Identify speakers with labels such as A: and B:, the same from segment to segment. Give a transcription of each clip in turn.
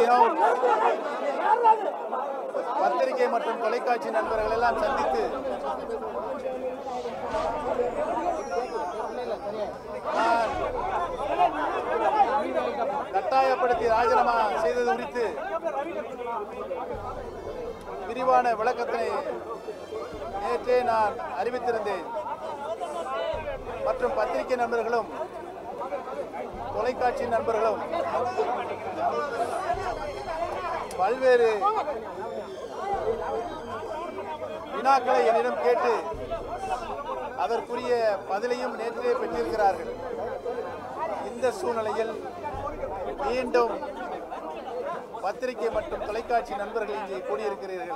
A: தினம் பத்திரிகை மற்றும் தொலைக்காட்சி நண்பர்கள் எல்லாம் சந்தித்து நான் கட்டாயப்படுத்தி ராஜினாமா செய்தது குறித்து விரிவான விளக்கத்தினை நேற்றே நான் அறிவித்திருந்தேன் மற்றும் பத்திரிகை நண்பர்களும் தொலைக்காட்சி நண்பர்களும் பல்வேறு வினாக்களை என்னிடம் கேட்டு அதற்குரிய பதிலையும் நேற்றே பெற்றிருக்கிறார்கள் இந்த சூழ்நிலையில் மீண்டும் பத்திரிகை மற்றும் தொலைக்காட்சி நண்பர்கள் இங்கே கூடியிருக்கிறீர்கள்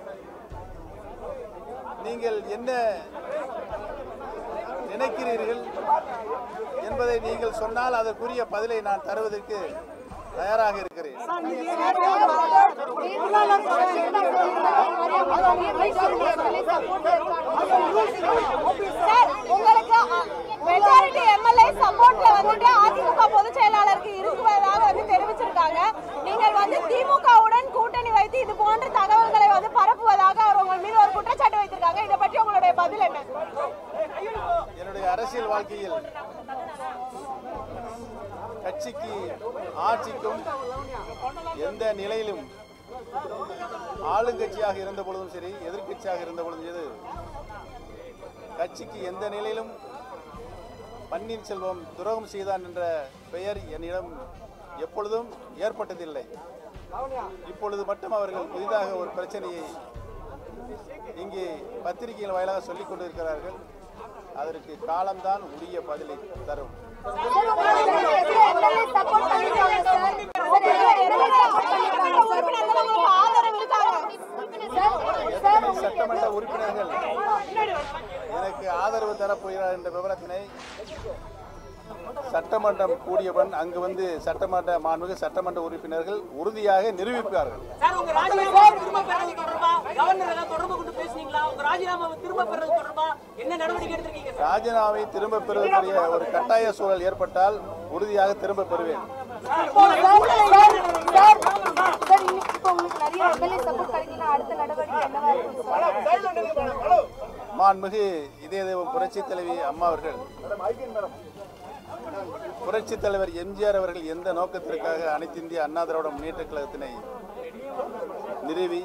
A: நீங்கள் என்ன நினைக்கிறீர்கள் என்பதை நீங்கள் சொன்னால் அதற்குரிய பதிலை நான் தருவதற்கு தயாராக இருக்கிறேன்
B: சார், உங்களுக்கு மெஜாரிட்டி எம்எல்ஏ சப்போர்ட்ல வந்துட்டு அதிமுக பொதுச் செயலாளருக்கு இருக்குவதாக வந்து தெரிவிச்சிருக்காங்க நீங்கள் வந்து திமுகவுடன் கூட்டணி வைத்து இது போன்ற தகவல்களை வந்து பரப்புவதாக அவர் உங்கள் மீது ஒரு குற்றச்சாட்டு வைத்திருக்காங்க இதை பற்றி உங்களுடைய பதில் என்ன
A: என்னுடைய அரசியல் வாழ்க்கையில் கட்சிக்கு ஆட்சிக்கும் எந்த நிலையிலும் ஆளுங்கட்சியாக இருந்த பொழுதும் சரி எதிர்க்கட்சியாக இருந்த பொழுதும் எது கட்சிக்கு எந்த நிலையிலும் பன்னீர்செல்வம் துரோகம் செய்தான் என்ற பெயர் என்னிடம் எப்பொழுதும் ஏற்பட்டதில்லை இப்பொழுது மட்டும் அவர்கள் புதிதாக ஒரு பிரச்சனையை இங்கே பத்திரிகைகள் வாயிலாக சொல்லிக் கொண்டிருக்கிறார்கள் அதற்கு காலம்தான் உரிய பதிலை தரும்
B: உறுப்பினர்கள் உங்களுக்கு ஆதரவு இருக்காங்க
A: எத்தனை சட்டமன்ற உறுப்பினர்கள் எனக்கு ஆதரவு தரப்போகிறார் என்ற விவரத்தினை சட்டமன்றம் கூடியவன் அங்கு வந்து சட்டமன்ற மாண்புமிகு சட்டமன்ற உறுப்பினர்கள் உறுதியாக நிரூபிப்பார்கள்
C: சார் உங்க ராஜினாமாவை திரும்ப பெறது தொடர்பா கவர்னர் ஏதாவது தொடர்பு கொண்டு பேசுனீங்களா உங்க ராஜினாமாவை திரும்ப பெறது தொடர்பா என்ன நடவடிக்கை எடுத்திருக்கீங்க சார்
A: ராஜினாவை திரும்ப பெறுவதற்குரிய ஒரு கட்டாய சூழல் ஏற்பட்டால் உறுதியாக திரும்ப பெறுவேன் மாண்புமிகு இதய தெய்வம் புரட்சி தலைவி அம்மா அவர்கள் புரட்சி தலைவர் எம்ஜிஆர் அவர்கள் எந்த நோக்கத்திற்காக அனைத்து இந்திய அண்ணா திராவிட முன்னேற்ற கழகத்தினை நிறுவி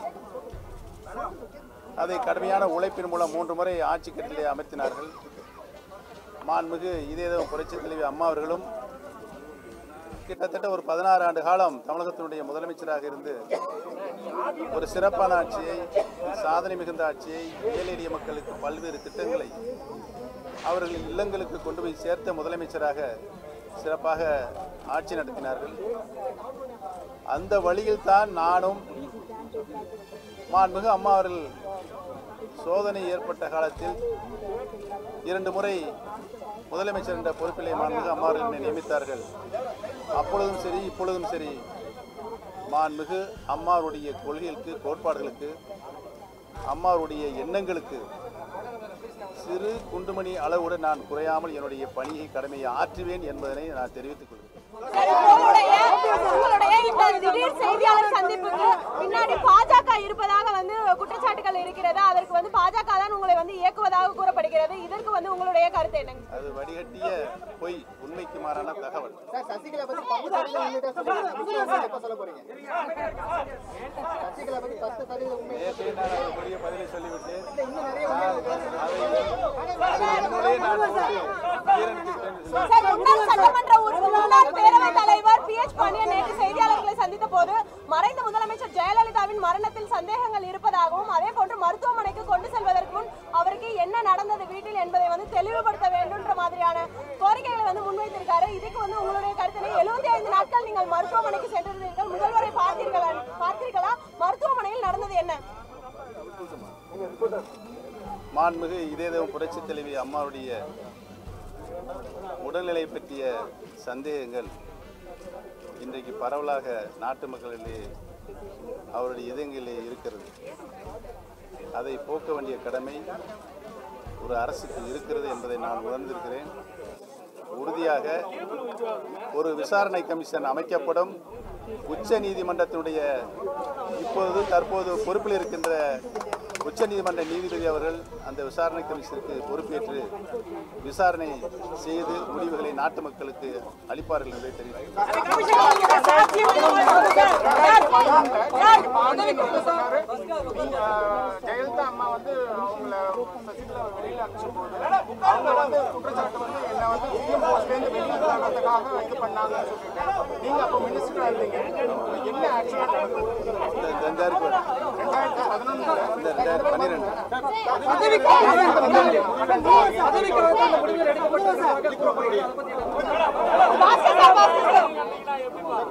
A: அதை கடுமையான உழைப்பின் மூலம் மூன்று முறை ஆட்சி கட்டிலே அமர்த்தினார்கள் மாண்புமிகு இதய தெய்வம் புரட்சி தலைவி அம்மா அவர்களும் கிட்டத்தட்ட ஒரு பதினாறு ஆண்டு காலம் தமிழகத்தினுடைய முதலமைச்சராக இருந்து ஒரு சிறப்பான ஆட்சியை சாதனை மிகுந்த ஆட்சியை ஏழை எளிய மக்களுக்கு பல்வேறு திட்டங்களை அவர்களின் இல்லங்களுக்கு கொண்டு போய் சேர்த்த முதலமைச்சராக சிறப்பாக ஆட்சி நடத்தினார்கள் அந்த வழியில் தான் நானும் மாண்புமிகு அம்மா அவர்கள் சோதனை ஏற்பட்ட காலத்தில் இரண்டு முறை முதலமைச்சர் என்ற பொறுப்பிலே மாண்புமிகு அம்மா அவர்கள் என்னை நியமித்தார்கள் அப்பொழுதும் சரி இப்பொழுதும் சரி மாண்புமிகு அம்மாவுடைய கொள்கைகளுக்கு கோட்பாடுகளுக்கு அம்மாவுடைய எண்ணங்களுக்கு சிறு குண்டுமணி அளவுடன் நான் குறையாமல் என்னுடைய பணியை கடமையை ஆற்றுவேன் என்பதனை நான் தெரிவித்துக் கொள்கிறேன்
B: உங்களுடைய உங்களுடைய இந்த திடீர் செய்தியாளர் சந்திப்புக்கு பின்னாடி பாஜக இருப்பதாக வந்து குற்றச்சாட்டுகள் இருக்கிறது அதற்கு வந்து பாஜக தான் உங்களை வந்து இயக்குவதாக கூறப்படுகிறது இதற்கு வந்து உங்களுடைய கருத்து என்னங்க
A: அது வடிகட்டிய பொய் உண்மைக்கு மாறான தகவல்
D: சார் சசிகலா பத்தி பத்து சதவீதம் உண்மையை சொல்லுங்க எப்ப சொல்ல போறீங்க சசிகலா பத்தி பத்து சதவீதம் உண்மை
A: நேற்றே நான் அதற்குரிய பதிலை சொல்லிவிட்டேன்
D: இன்னும் நிறைய உண்மை இருக்கு.
A: அதை என்னுடைய நான் போட்டு ஜீரணித்துவிட்டேன் என்று
B: சார் முன்னாள் சட்டமன்ற உறுப்பினர் முன்னாள் பேரவைத் தலைவர் பி எச் பாண்டியன் நேற்று செய்தியாளர்களை சந்தித்த போது மறைந்த முதலமைச்சர் ஜெயலலிதாவின் மரணத்தில் சந்தேகங்கள் இருப்பதாகவும் அதே போன்று மருத்துவமனைக்கு கொண்டு செல்வதற்கு முன் அவருக்கு என்ன நடந்தது வீட்டில் என்பதை வந்து தெளிவுபடுத்த வேண்டும்ன்ற மாதிரியான கோரிக்கைகளை வந்து முன்வைத்திருக்காரு இதுக்கு வந்து உங்களுடைய கருத்தினை எழுபத்தி ஐந்து நாட்கள் நீங்கள் மருத்துவமனைக்கு சென்றிருந்தீர்கள் முதல்வரை பார்த்தீர்களா பார்த்தீர்களா மருத்துவமனையில் நடந்தது என்ன
A: மாண்புமிகு இதயதேவம் புரட்சி தலைவி அம்மாவுடைய உடல்நிலை பற்றிய சந்தேகங்கள் இன்றைக்கு பரவலாக நாட்டு மக்களிலே அவருடைய இதயங்களிலே இருக்கிறது அதை போக்க வேண்டிய கடமை ஒரு அரசுக்கு இருக்கிறது என்பதை நான் உணர்ந்திருக்கிறேன் உறுதியாக ஒரு விசாரணை கமிஷன் அமைக்கப்படும் உச்ச நீதிமன்றத்தினுடைய இப்போது தற்போது பொறுப்பில் இருக்கின்ற உச்ச நீதிமன்ற நீதிபதி அவர்கள் அந்த விசாரணை கமிஷனுக்கு பொறுப்பேற்று விசாரணை செய்து முடிவுகளை நாட்டு மக்களுக்கு அளிப்பார்கள் என்பதை தெரிவித்துள்ளேன்
D: நீங்க ஜெயலலிதா அம்மா வந்து அவங்கள சசிகலா வெளியில அனுப்பிச்ச போது அவங்க வந்து குற்றச்சாட்டு வந்து என்ன வந்து சிஎம்ஓஸ்லேருந்து வெளியில தரதுக்காக இது பண்ணாங்கன்னு சொல்லிட்டு நீங்க அப்போ மினிஸ்டரா இருந்தீங்க என்ன ஆக்ஷன்
A: இந்த ரெண்டாயிரத்தி
D: ரெண்டாயிரத்தி பதினொன்றுல
A: இந்த ரெண்டாயிரத்தி பன்னிரெண்டு
B: Bhaskar sir Bhaskar sir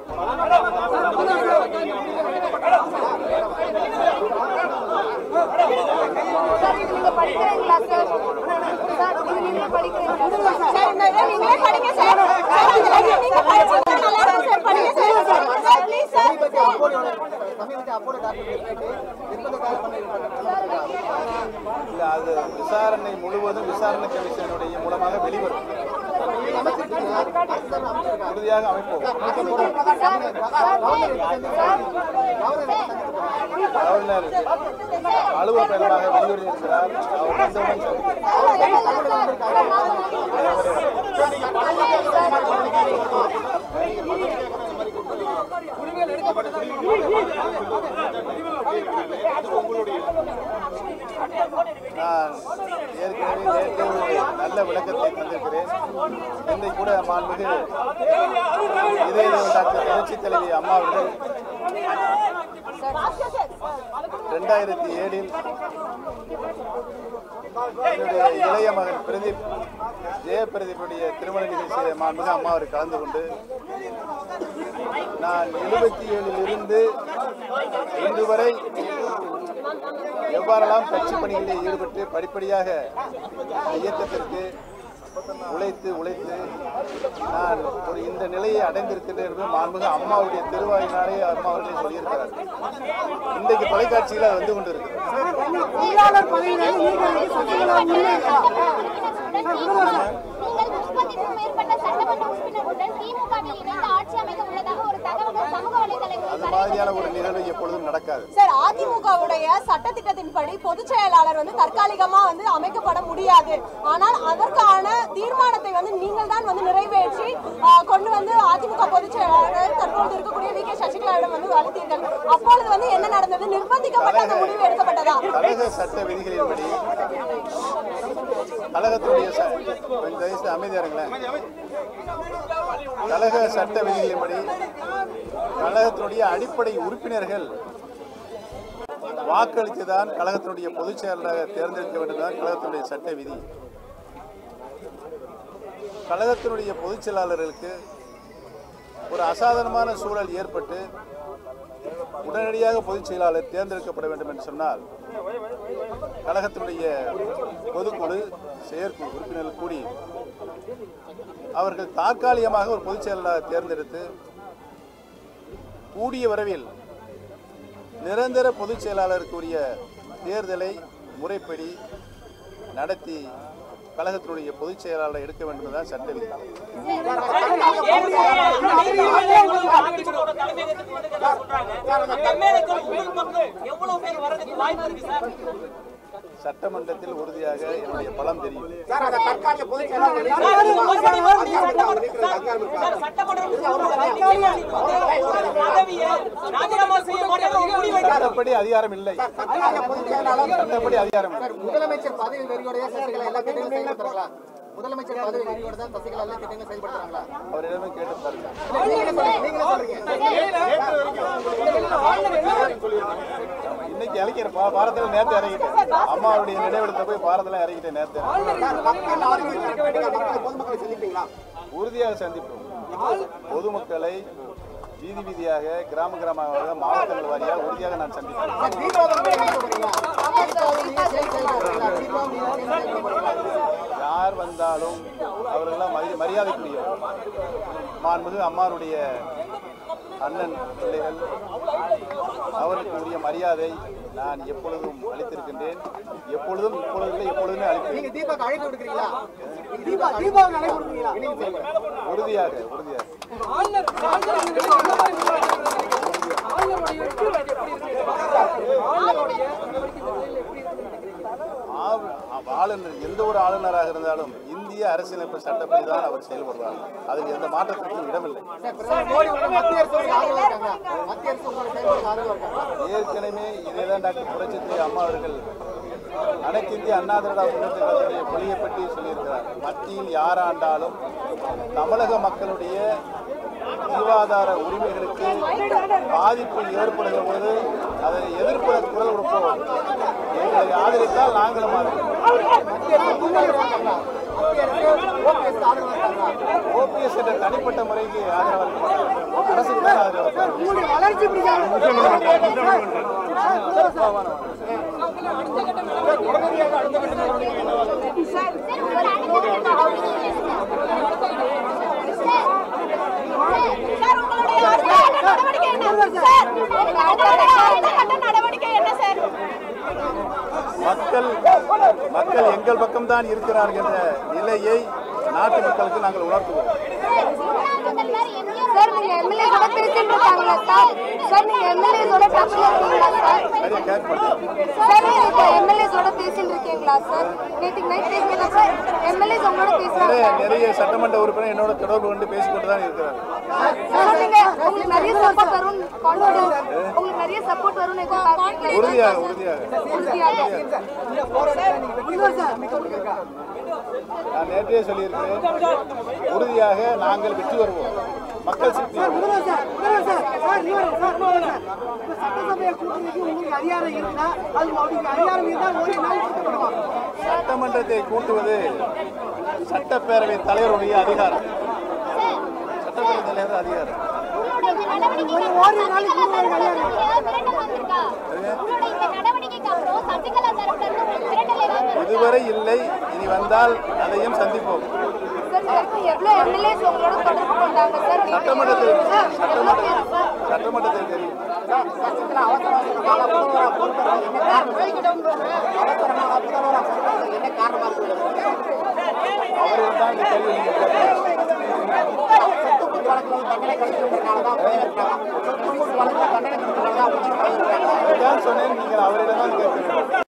B: sir இந்த இதை நீங்களே படிங்க சார் சார் அந்த letter நீங்க படிச்சீங்கன்னா நல்லா இருக்கும் சார் படிங்க சார் சார் ப்ளீஸ் சார்
D: சமீபத்திய அப்போலோ டாக்டர் கேட்டு நிர்பந்த கால பண்ணிருக்காங்க
A: இல்லை அது விசாரணை முழுவதும் விசாரணை கமிஷனுடைய மூலமாக வெளிவரும் உறுதியாக அமைப்போம் கவர்னர் அலுவலர் பயணமாக வெளியூரில் இருக்கிறார் அவர் வந்தவுடன் சந்திக்கிறேன். நான் ஏற்கனவே நேற்று ஒரு நல்ல விளக்கத்தை தந்திருக்கிறேன் இன்றைக்கு கூட மாண்புமிகு இதய டாக்டர் புரட்சித் தலைவி அம்மா அவர்கள்
B: பாஸ்கர் சார்
A: ரெண்டாயிரத்தி ஏழில் என்னுடைய இளைய மகன் பிரதீப் ஜெயபிரதீப்புடைய திருமண நிகழ்ச்சியில் மாண்புமிகு அம்மா அவர் கலந்து கொண்டு நான் எழுபத்தி ஏழில் இருந்து இன்று வரை எவ்வாறெல்லாம் கட்சி பணிகளில் ஈடுபட்டு படிப்படியாக இந்த இயக்கத்திற்கு உழைத்து உழைத்து நான் ஒரு இந்த நிலையை அடைந்திருக்கிறேன் என்று மாண்புமிகு அம்மாவுடைய திருவாயினாலே அம்மா அவர்களே சொல்லியிருக்கிறார் இன்றைக்கு தொலைக்காட்சியில் அது வந்து கொண்டிருக்கிறது
E: நீங்கள் முப்பதுக்கும் மேற்பட்ட சட்டமன்ற உறுப்பினர்களுடன் திமுகவில் இணைந்து ஆட்சி அமைக்க உள்ளதாக ஒரு தகவல்கள் சமூக
A: அது
E: வலைதளங்களில்
A: மாதிரியான ஒரு நிகழ்வு எப்பொழுதும் நடக்காது
B: சார் அதிமுகவுடைய சட்டத்திட்டத்தின்படி பொதுச் செயலாளர் வந்து தற்காலிகமா வந்து அமைக்கப்பட முடியாது ஆனால் அதற்கான தீர்மானத்தை வந்து நீங்கள் தான் வந்து நிறைவேற்றி ஆ, கொண்டு வந்து அதிமுக பொதுச் செயலாளர் தற்போது இருக்கக்கூடிய வி கே சசிகலாவிடம் வந்து அளித்தீர்கள் அப்பொழுது வந்து என்ன நடந்தது நிர்பந்திக்கப்பட்ட அந்த முடிவு எடுக்கப்பட்டதா
A: கழக சட்ட விதிகளின்படி கழகத்துடைய ச- கொஞ்சம் தயவு செய்து அமைதியா இருங்களேன் கழக சட்ட விதிகளின்படி கழகத்தினுடைய அடிப்படை உறுப்பினர்கள் வாக்களித்துதான் கழகத்தினுடைய பொதுச் செயலராக தேர்ந்தெடுக்க வேண்டும் தான் கழகத்தினுடைய சட்ட விதி கழகத்தினுடைய பொதுச் செயலாளர்களுக்கு ஒரு அசாதாரணமான சூழல் ஏற்பட்டு உடனடியாக பொதுச் செயலாளர் தேர்ந்தெடுக்கப்பட வேண்டும் என்று சொன்னால் கழகத்தினுடைய பொதுக்குழு செயற்குழு உறுப்பினர்கள் கூடி அவர்கள் தற்காலிகமாக ஒரு பொதுச் செயலாளரை தேர்ந்தெடுத்து கூடிய விரைவில் நிரந்தர பொதுச் செயலாளருக்குரிய தேர்தலை முறைப்படி நடத்தி கழகத்தினுடைய பொதுச் செயலாளரை எடுக்க வேண்டும் தான் சட்ட விதி
C: அதிமுகவோட தலைமையகத்துக்கு வந்து சொல்றாங்க எம்எல்ஏக்கள் உங்கள் மக்கள் எவ்வளவு பேர் வரதுக்கு வாய்ப்பு இருக்கு சார்
A: சட்டமன்றத்தில் உறுதியாக என்னுடைய பலம் தெரியும்
D: சார் அந்த தற்காலிக பொதுச் செயலாளர்
C: சார், மறுபடி மறுபடி சட்டமன்றம் சார், சட்டமன்றம் பதவியை ராஜினாமா செய்ய மாட்டேன் முடிவு
A: சட்டப்படி அதிகாரம் இல்லை
D: தற்காலிக பொதுச் செயலாளர்
A: சட்டப்படி அதிகாரம் இல்லை
D: சார் முதலமைச்சர் பதவி வெறியோடைய சசிகலா எல்லா திட்டங்களும் செயல்படுத்துறாங்களா முதலமைச்சர் பதவி வெறியோட தான் சசிகலா எல்லா திட்டங்களும் செயல்படுத்துறாங்களா
A: அவரிடமே கேட்டு பாருங்க
D: நீங்களே சொல்றீங்க நீங்களே சொல்றீங்க
A: இன்னைக்கு இறக்கிற பா- பாரத்தில் நேரத்தை இறங்கிட்டேன் அம்மாவுடைய நினைவிடத்தை போய் பாரத்தில் இறங்கிட்டேன் நேரத்தை
D: சார் மக்கள் ஆரோக்கியம் மக்கள் பொதுமக்களை சந்திப்பீங்களா
A: உறுதியாக சந்திப்போம் பொதுமக்களை வீதி வீதியாக கிராம கிராமமாக மாவட்டங்கள் வாரியாக உறுதியாக நான் சந்திப்பேன்
D: சார் தீபாவளி நீங்க என்ன சொல்றீங்களா தீபாவளி நீங்க செயல் செயல்படுறீங்களா தீபாவளி நீங்க செயல் செயல்படுறீங்களா
A: யார் வந்தாலும் அவர்களெல்லாம் மரி மரியாதைக்குரியவர் மாண்புமிகு அம்மாருடைய அண்ணன் பிள்ளைகள் அவருக்கு உரிய மரியாதை நான் எப்பொழுதும் அளித்திருக்கின்றேன் எப்பொழுதும் இப்பொழுது இல்லை எப்பொழுதுமே அளிப்பேன்
D: நீங்க தீபாவளி அழைப்பு விடுக்கிறீங்களா நீங்க தீபா தீபாவளி அழைப்பு விடுக்கிறீங்களா
A: உறுதியாக உறுதியாக ஆவு- ஆ- ஆளுநர் எந்த ஒரு ஆளுநராக இருந்தாலும் இந்திய அரசியலமைப்பு சட்டப்படி தான் அவர் செயல்படுவார் அதில் எந்த மாற்றத்திற்கும் இடமில்லை
D: மோடி வந்து மத்திய அரசு ஆதரவு இருக்காங்க மத்திய அரசு உங்களோட செயல்பாடு ஆதரவு இருக்காங்க
A: ஏற்கனவே இதேதான் டாக்டர் புரட்சித்துறை அம்மா அவர்கள் அனைத்து இந்திய அண்ணா திராவிட முன்னேற்ற கழகத்துடைய கொள்கையை பற்றி சொல்லியிருக்கிறார் மத்தியில் யாராண்டாலும் தமிழக மக்களுடைய ஜீவாதார உரிமைகளுக்கு பாதிப்பு ஏற்படுகிற பொழுது அதை எதிர்ப்பு குரல் கொடுப்போம் எங்களை ஆதரித்தால் நாங்களும் ஆதரிப்போம்
D: மத்திய அரசு உங்களுக்கு இருக்காங்களா மத்திய அரசு ஓபிஎஸ் ஆதரவு இருக்காங்களா
A: ஓபிஎஸ் என்ற தனிப்பட்ட முறைக்கு ஆதரவாக அரசுக்கு தான் ஆதரவாக
D: உங்களுடைய வளர்ச்சி
B: சார் உங்களுடைய அடுத்த கட்ட நடவடிக்கை என்ன சார் உங்களுடைய அடுத்த கட்ட நடவடிக்கை என்ன சார்
A: மக்கள் மக்கள் எங்கள் பக்கம்தான் இருக்கிறார்கள் என்ற நிலையை நாட்டு மக்களுக்கு நாங்கள் உணர்த்துவோம்
E: சார் நீங்க எம்எல்ஏஸோட பேசிட்டு இருக்காங்களா சார் சார் நீங்க எம்எல்ஏஸோட பேசிட்டு இருக்கீங்களா சார்
A: சரியா கேட்கப்பட்டேன்
E: சார் நீங்க இப்போ எம்எல்ஏஸோட பேசிட்டு இருக்கீங்களா சார் நேற்றுக்கு நைட் பேசினா சார் எம்எல்ஏஸ் உங்களோட
A: நிறைய
E: பேசுறாங்க
A: நிறைய சட்டமன்ற உறுப்பினர் என்னோட தொடர்பு கொண்டு பேசிக்கொண்டு தான் இருக்கிறார்
E: சார் நீங்க உங்களுக்கு நிறைய சப்போர்ட் வரும் கான்ஃபிடன்ஸ் உங்களுக்கு நிறைய சப்போர்ட் வரும்
A: உறுதியாக உறுதியாக
E: உறுதியாக
A: நான் நேற்றே சொல்லியிருக்கிறேன் உறுதியாக நாங்கள் வெற்றி வருவோம் மக்கள் சக்தி வருவோம்.
D: சட்டசபையை கூட்டுறதுக்கு உங்களுக்கு அதிகாரம் இருந்தா அது உங்களுக்கு அதிகாரம் இருந்தா ஒரு நாள் கூட்டப்படுமா
A: சட்டமன்றத்தை கூட்டுவது சட்டப்பேரவை தலைவருடைய அதிகாரம் சட்டப்பேரவை தலைவர் அதிகாரம்
E: உங்களோட இந்த நடவடிக்கைக்கு அப்புறம் சசிகலா தரப்புல இருந்து உங்களுக்கு மிரட்டல் ஏதாவது வருதா?
A: இதுவரை இல்லை இனி வந்தால் அதையும் சந்திப்போம்
E: சார் இப்போ எவ்வளோ எம்எல்ஏஸ் உங்களோட தொடர்பு கொண்டாங்க சார்
A: சட்டமன்றத்தில்
E: சார் எவ்வளோ பேர் சார்
A: சட்டமன்றத்தில் தெரியும்
D: என்ன காரணமா
A: அவர்கள் தான் இந்த கேள்வி நீங்கள் கேட்கணும்.
D: சொத்துக்குத்து வழக்கில் தண்டனை கழிக்கிறதுனால தான் சொத்துக்குத்து வழக்கில் தண்டனை கழிக்கிறதுனால தான்
A: அதுதான் சொன்னேன் நீங்கள் அவரிடம் தான் கேட்க வேண்டும்